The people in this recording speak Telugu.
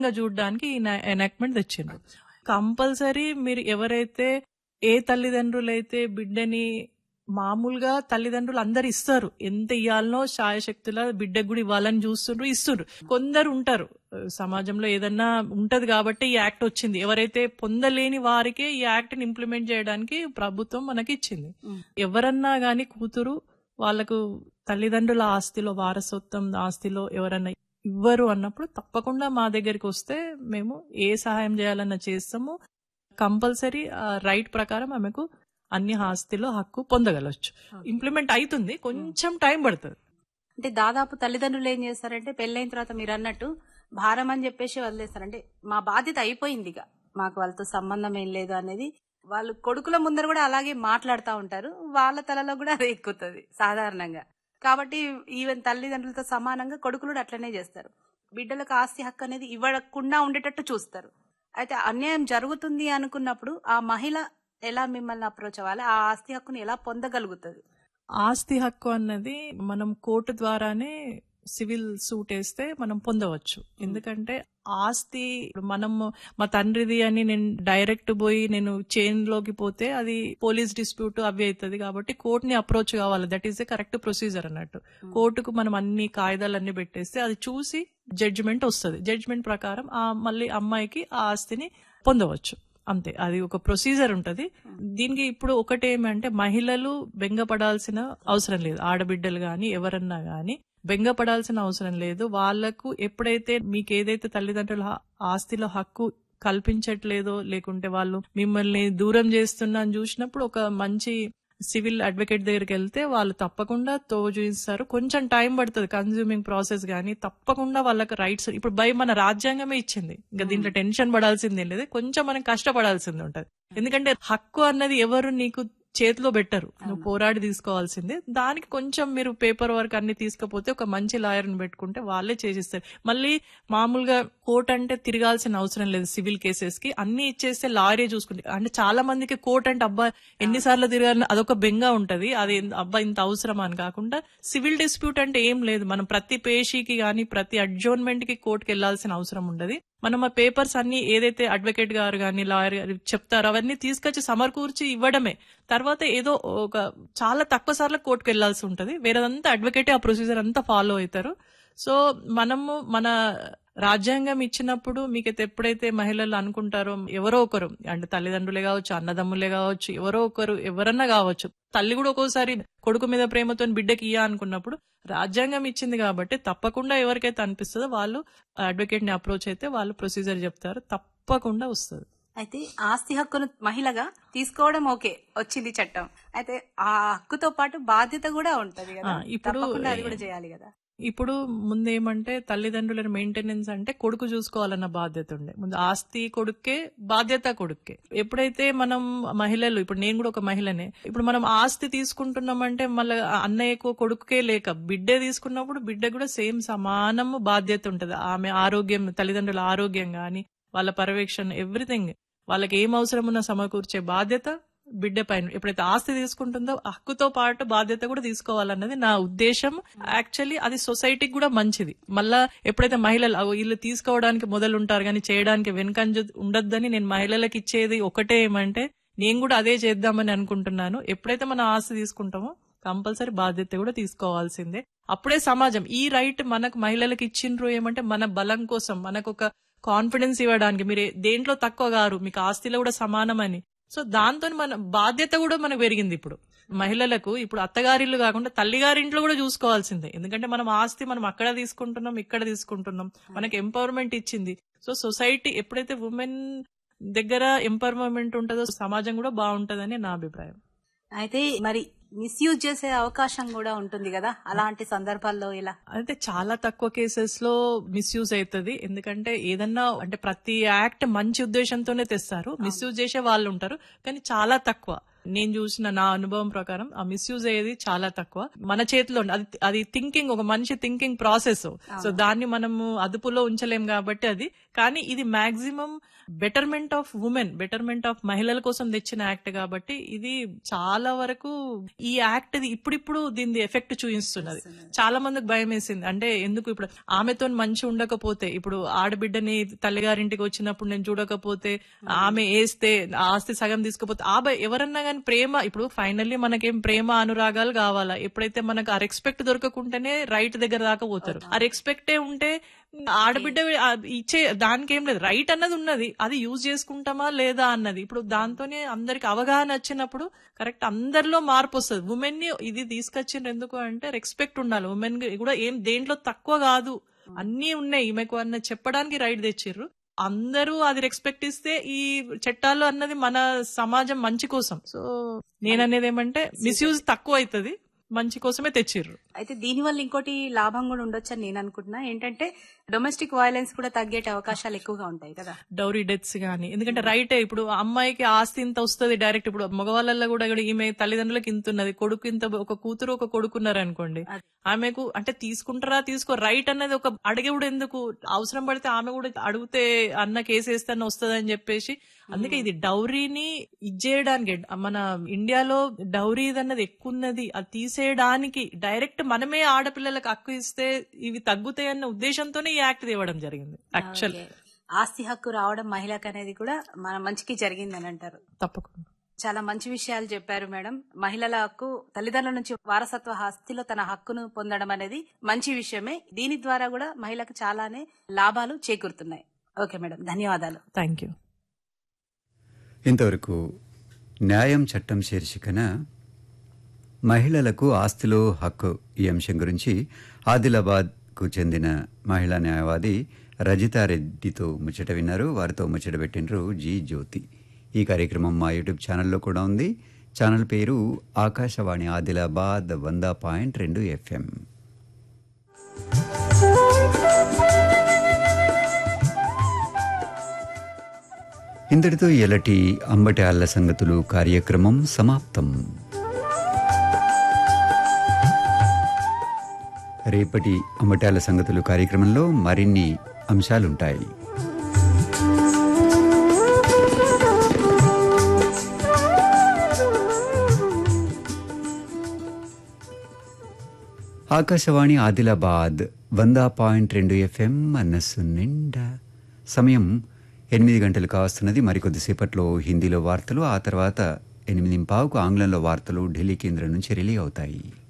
చూడడానికి ఈ ఎనాక్ట్మెంట్ తెచ్చిండ్రు కంపల్సరీ మీరు ఎవరైతే ఏ తల్లిదండ్రులైతే బిడ్డని మామూలుగా తల్లిదండ్రులు అందరు ఇస్తారు ఎంత ఇవ్వాలనో శాయశక్తుల బిడ్డకు కూడా ఇవ్వాలని చూస్తుండ్రు ఇస్తుండ్రు కొందరు ఉంటారు సమాజంలో ఏదన్నా ఉంటది కాబట్టి ఈ యాక్ట్ వచ్చింది ఎవరైతే పొందలేని వారికే ఈ యాక్ట్ ని ఇంప్లిమెంట్ చేయడానికి ప్రభుత్వం మనకి ఇచ్చింది ఎవరన్నా గాని కూతురు వాళ్ళకు తల్లిదండ్రుల ఆస్తిలో వారసత్వం ఆస్తిలో ఎవరన్నా ఇవ్వరు అన్నప్పుడు తప్పకుండా మా దగ్గరికి వస్తే మేము ఏ సహాయం చేయాలన్నా చేస్తాము కంపల్సరీ రైట్ ప్రకారం ఆమెకు అన్ని ఆస్తిలో హక్కు పొందగలచ్చు ఇంప్లిమెంట్ అవుతుంది కొంచెం టైం పడుతుంది అంటే దాదాపు తల్లిదండ్రులు ఏం చేస్తారంటే పెళ్ళైన తర్వాత మీరు అన్నట్టు భారం అని చెప్పేసి వదిలేస్తారు అంటే మా బాధ్యత అయిపోయింది ఇక మాకు వాళ్ళతో సంబంధం ఏం లేదు అనేది వాళ్ళు కొడుకుల ముందర కూడా అలాగే మాట్లాడుతూ ఉంటారు వాళ్ళ తలలో కూడా అది ఎక్కుతుంది సాధారణంగా కాబట్టి ఈవెన్ తల్లిదండ్రులతో సమానంగా కొడుకులు కూడా అట్లనే చేస్తారు బిడ్డలకు ఆస్తి హక్కు అనేది ఇవ్వకుండా ఉండేటట్టు చూస్తారు అయితే అన్యాయం జరుగుతుంది అనుకున్నప్పుడు ఆ మహిళ ఎలా మిమ్మల్ని అప్రోచ్ అవ్వాలి ఆ ఆస్తి హక్కుని ఎలా పొందగలుగుతుంది ఆస్తి హక్కు అన్నది మనం కోర్టు ద్వారానే సివిల్ సూట్ వేస్తే మనం పొందవచ్చు ఎందుకంటే ఆస్తి ఇప్పుడు మనం మా తండ్రిది అని నేను డైరెక్ట్ పోయి నేను చైన్ లోకి పోతే అది పోలీస్ డిస్ప్యూట్ అవి అవుతుంది కాబట్టి కోర్టుని అప్రోచ్ కావాలి that is the correct procedure అన్నట్టు కోర్టుకు మనం అన్ని కాయిదాలన్నీ పెట్టేస్తే అది చూసి జడ్జిమెంట్ వస్తుంది జడ్జిమెంట్ ప్రకారం ఆ మళ్ళీ అమ్మాయికి ఆ ఆస్తిని పొందవచ్చు అంతే అది ఒక ప్రొసీజర్ ఉంటది దీనికి ఇప్పుడు ఒకటేమంటే మహిళలు బెంగపడాల్సిన అవసరం లేదు ఆడబిడ్డలు గాని ఎవరన్నా గాని బెంగపడాల్సిన అవసరం లేదు వాళ్లకు ఎప్పుడైతే మీకు ఏదైతే తల్లిదండ్రుల ఆస్తిలో హక్కు కల్పించట్లేదో లేకుంటే వాళ్ళు మిమ్మల్ని దూరం చేస్తున్నా అని చూసినప్పుడు ఒక మంచి సివిల్ అడ్వకేట్ దగ్గరికి వెళ్తే వాళ్ళు తప్పకుండా తోజుస్తారు కొంచెం టైం పడుతుంది కన్జ్యూమింగ్ ప్రాసెస్ కానీ తప్పకుండా వాళ్ళకి రైట్స్ ఇప్పుడు బై మన రాజ్యాంగమే ఇచ్చింది ఇంకా దీంట్లో టెన్షన్ పడాల్సిందే లేదు కొంచెం మనం కష్టపడాల్సింది ఉంటది ఎందుకంటే హక్కు అన్నది ఎవరు నీకు చేతిలో పెట్టరు నువ్వు పోరాడి తీసుకోవాల్సిందే దానికి కొంచెం మీరు పేపర్ వర్క్ అన్ని తీసుకపోతే ఒక మంచి లాయర్ని పెట్టుకుంటే వాళ్ళే చేసిస్తారు మళ్ళీ మామూలుగా కోర్ట్ అంటే తిరగాల్సిన అవసరం లేదు సివిల్ కేసెస్ కి అన్ని ఇచ్చేస్తే లాయరే చూసుకుంటే అంటే చాలా మందికి కోర్ట్ అంటే అబ్బా ఎన్నిసార్లు తిరగాలని అదొక బెంగ ఉంటది అది అబ్బా ఇంత అవసరమా అని కాకుండా సివిల్ డిస్ప్యూట్ అంటే ఏం లేదు మనం ప్రతి పేషీకి గానీ ప్రతి అడ్జోన్మెంట్ కి కోర్టుకి వెళ్లాల్సిన అవసరం ఉండదు మనం ఆ పేపర్స్ అన్ని ఏదైతే అడ్వకేట్ గారు కానీ లాయర్ గారు చెప్తారో అవన్నీ తీసుకొచ్చి సమకూర్చి ఇవ్వడమే తర్వాత ఏదో ఒక చాలా తక్కువ సార్లు కోర్టుకు వెళ్లాల్సి ఉంటది వేరేదంతా అడ్వకేటే ఆ ప్రొసీజర్ అంతా ఫాలో అవుతారు సో మనము మన రాజ్యాంగం ఇచ్చినప్పుడు మీకు ఎప్పుడైతే మహిళలు అనుకుంటారో ఎవరో ఒకరు అంటే తల్లిదండ్రులే కావచ్చు అన్నదమ్ములే కావచ్చు ఎవరో ఒకరు ఎవరన్నా కావచ్చు తల్లి కూడా ఒక్కోసారి కొడుకు మీద ప్రేమతో బిడ్డకి ఇయ్య అనుకున్నప్పుడు రాజ్యాంగం ఇచ్చింది కాబట్టి తప్పకుండా ఎవరికైతే అనిపిస్తుందో వాళ్ళు అడ్వకేట్ ని అప్రోచ్ అయితే వాళ్ళు ప్రొసీజర్ చెప్తారు తప్పకుండా వస్తుంది అయితే ఆస్తి హక్కును మహిళగా తీసుకోవడం ఓకే వచ్చింది చట్టం అయితే ఆ హక్కుతో పాటు బాధ్యత కూడా ఉంటది కదా ఇప్పుడు తప్పకుండా అది కూడా చేయాలి కదా ఇప్పుడు ముందేమంటే తల్లిదండ్రుల మెయింటెనెన్స్ అంటే కొడుకు చూసుకోవాలన్న బాధ్యత ఉండే ముందు ఆస్తి కొడుక్కే బాధ్యత కొడుక్కే ఎప్పుడైతే మనం మహిళలు ఇప్పుడు నేను కూడా ఒక మహిళనే ఇప్పుడు మనం ఆస్తి తీసుకుంటున్నామంటే మళ్ళీ అన్నయ్యకు కొడుకుకే లేక బిడ్డే తీసుకున్నప్పుడు బిడ్డ కూడా సేమ్ సమానము బాధ్యత ఉంటది ఆమె ఆరోగ్యం తల్లిదండ్రుల ఆరోగ్యం గాని వాళ్ళ పర్యవేక్షణ ఎవ్రీథింగ్ వాళ్ళకి ఏం అవసరం ఉన్నా సమకూర్చే బాధ్యత బిడ్డ పైన ఎప్పుడైతే ఆస్తి తీసుకుంటుందో హక్కుతో పాటు బాధ్యత కూడా తీసుకోవాలన్నది నా ఉద్దేశం యాక్చువల్లీ అది సొసైటీకి కూడా మంచిది మళ్ళా ఎప్పుడైతే మహిళలు అగో వీళ్ళు తీసుకోవడానికి మొదలు ఉంటారు కానీ చేయడానికి వెనుకంజ ఉండొద్దని నేను మహిళలకు ఇచ్చేది ఒకటే ఏమంటే నేను కూడా అదే చేద్దామని అనుకుంటున్నాను ఎప్పుడైతే మనం ఆస్తి తీసుకుంటామో కంపల్సరీ బాధ్యత కూడా తీసుకోవాల్సిందే అప్పుడే సమాజం ఈ రైట్ మనకు మహిళలకు ఇచ్చిండ్రు ఏమంటే మన బలం కోసం మనకు ఒక కాన్ఫిడెన్స్ ఇవ్వడానికి మీరు దేంట్లో తక్కువ గారు మీకు ఆస్తిలో కూడా సమానమని సో దాంతో మన బాధ్యత కూడా మనకు పెరిగింది ఇప్పుడు మహిళలకు ఇప్పుడు అత్తగారిల్లు కాకుండా తల్లిగారింట్లో కూడా చూసుకోవాల్సిందే ఎందుకంటే మనం ఆస్తి మనం అక్కడ తీసుకుంటున్నాం ఇక్కడ తీసుకుంటున్నాం మనకి ఎంపవర్మెంట్ ఇచ్చింది సో సొసైటీ ఎప్పుడైతే ఉమెన్ దగ్గర ఎంపవర్మెంట్ ఉంటుందో సమాజం కూడా బాగుంటదని నా అభిప్రాయం అయితే మరి మిస్యూజ్ చేసే అవకాశం కూడా ఉంటుంది కదా అలాంటి సందర్భాల్లో ఇలా అయితే చాలా తక్కువ కేసెస్ లో మిస్యూజ్ అవుతుంది ఎందుకంటే ఏదన్నా అంటే ప్రతి యాక్ట్ మంచి ఉద్దేశంతోనే తెస్తారు మిస్యూజ్ చేసే వాళ్ళు ఉంటారు కానీ చాలా తక్కువ నేను చూసిన నా అనుభవం ప్రకారం ఆ మిస్యూజ్ అయ్యేది చాలా తక్కువ మన చేతిలో ఉంది. అది అది థింకింగ్ ఒక మనిషి థింకింగ్ ప్రాసెస్ సో దాన్ని మనము అదుపులో ఉంచలేం కాబట్టి అది కానీ ఇది maximum betterment of women betterment of మహిళల కోసం తెచ్చిన యాక్ట్ కాబట్టి ఇది చాలా వరకు ఈ యాక్ట్ ఇప్పుడిప్పుడు దీని ఎఫెక్ట్ చూపిస్తున్నది చాలా మందికి భయం వేసింది అంటే ఎందుకు ఇప్పుడు ఆమెతో మంచి ఉండకపోతే ఇప్పుడు ఆడబిడ్డని తల్లిగారింటికి వచ్చినప్పుడు నేను చూడకపోతే ఆమె వేస్తే ఆ ఆస్తి సగం తీసుకపోతే ఆ భయ- ఎవరన్నా కానీ ప్రేమ ఇప్పుడు ఫైనల్లీ మనకేం ప్రేమ అనురాగాలు కావాలా ఎప్పుడైతే మనకు ఆ రెస్పెక్ట్ దొరకకుంటేనే రైట్ దగ్గర దాకా పోతారు ఆ రెస్పెక్టే ఉంటే ఆడబిడ్డ ఆ ఇచ్చే దానికి ఏం లేదు రైట్ అన్నది ఉన్నది అది యూజ్ చేసుకుంటామా లేదా అన్నది ఇప్పుడు దాంతోనే అందరికి అవగాహన వచ్చినప్పుడు కరెక్ట్ అందరిలో మార్పు వస్తుంది ఉమెన్ ని ఇది తీసుకొచ్చిండ్రు ఎందుకు అంటే రెస్పెక్ట్ ఉండాలి ఉమెన్ కూడా ఏం దేంట్లో తక్కువ కాదు అన్నీ ఉన్నాయి ఈమెకు అన్న చెప్పడానికి రైట్ తెచ్చిర్రు అందరూ అది రెస్పెక్ట్ ఇస్తే ఈ చట్టాలు అన్నది మన సమాజం మంచి కోసం సో నేననేది ఏమంటే మిస్యూజ్ తక్కువ అవుతుంది మంచి కోసమే తెచ్చిర్రు అయితే దీని వల్ల ఇంకోటి లాభం కూడా ఉండొచ్చు అని నేను అనుకుంటున్నా ఏంటంటే డొమెస్టిక్ వైలెన్స్ కూడా తగ్గేట అవకాశాలు ఎక్కువగా ఉంటాయి కదా డౌరీ డెత్స్ గానీ ఎందుకంటే రైటే ఇప్పుడు అమ్మాయికి ఆస్తి ఇంత వస్తుంది డైరెక్ట్ ఇప్పుడు మగవాళ్ళల్లో కూడా ఇక్కడ ఈమె తల్లిదండ్రులకి ఇంత ఉన్నది కొడుకు ఇంత ఒక కూతురు ఒక కొడుకున్నారు అనుకోండి అది. ఆమెకు అంటే తీసుకుంటారా తీసుకో రైట్ అన్నది ఒక అడిగేవుడు ఎందుకు అవసరం పడితే ఆమె కూడా అడిగితే అన్న కేసు వేస్తాను వస్తుంది అని చెప్పేసి అందుకే ఇది డౌరీని ఇచ్చేయడానికి మన ఇండియాలో డౌరీ అన్నది ఎక్కువ ఉన్నది అది తీసేయడానికి డైరెక్ట్ మనమే ఆడపిల్లలకు హక్కు ఇస్తే ఇవి తగ్గుతాయన్న ఉద్దేశంతోనే ఈ యాక్ట్ తేవడం జరిగింది యాక్చువల్ ఓకే. ఆస్తి హక్కు రావడం మహిళకు అనేది కూడా మన మంచికి జరిగిందని అంటారు తప్పకుండా చాలా మంచి విషయాలు చెప్పారు మేడం మహిళల హక్కు తల్లిదండ్రుల నుంచి వారసత్వ ఆస్తిలో తన హక్కును పొందడం అనేది మంచి విషయమే దీని ద్వారా కూడా మహిళకు చాలానే లాభాలు చేకూరుతున్నాయి ఓకే మేడం ధన్యవాదాలు థ్యాంక్ యూ ఇంతవరకు న్యాయం చట్టం శీర్షికన మహిళలకు ఆస్తిలో హక్కు ఈ అంశం గురించి ఆదిలాబాద్కు చెందిన మహిళా న్యాయవాది రజితారెడ్డితో ముచ్చట విన్నారు వారితో ముచ్చట పెట్టినరు జి జ్యోతి ఈ కార్యక్రమం మా యూట్యూబ్ ఛానల్లో కూడా ఉంది ఛానల్ పేరు ఆకాశవాణి ఆదిలాబాద్ వంద పాయింట్ రెండు ఎఫ్ఎం ఇంతటితో ఎలటి అంబటి ఆళ్ల సంగతులు కార్యక్రమం సమాప్తం రేపటి అంబటాల సంగతులు కార్యక్రమంలో మరిన్ని అంశాలుంటాయి ఆకాశవాణి ఆదిలాబాద్ వంద పాయింట్ రెండు ఎఫ్ఎం మనస్సు నిండా సమయం ఎనిమిది గంటలు కావస్తున్నది మరికొద్దిసేపట్లో హిందీలో వార్తలు ఆ తర్వాత ఎనిమిది పావుకు ఆంగ్లంలో వార్తలు ఢిల్లీ కేంద్రం నుంచి రిలీ అవుతాయి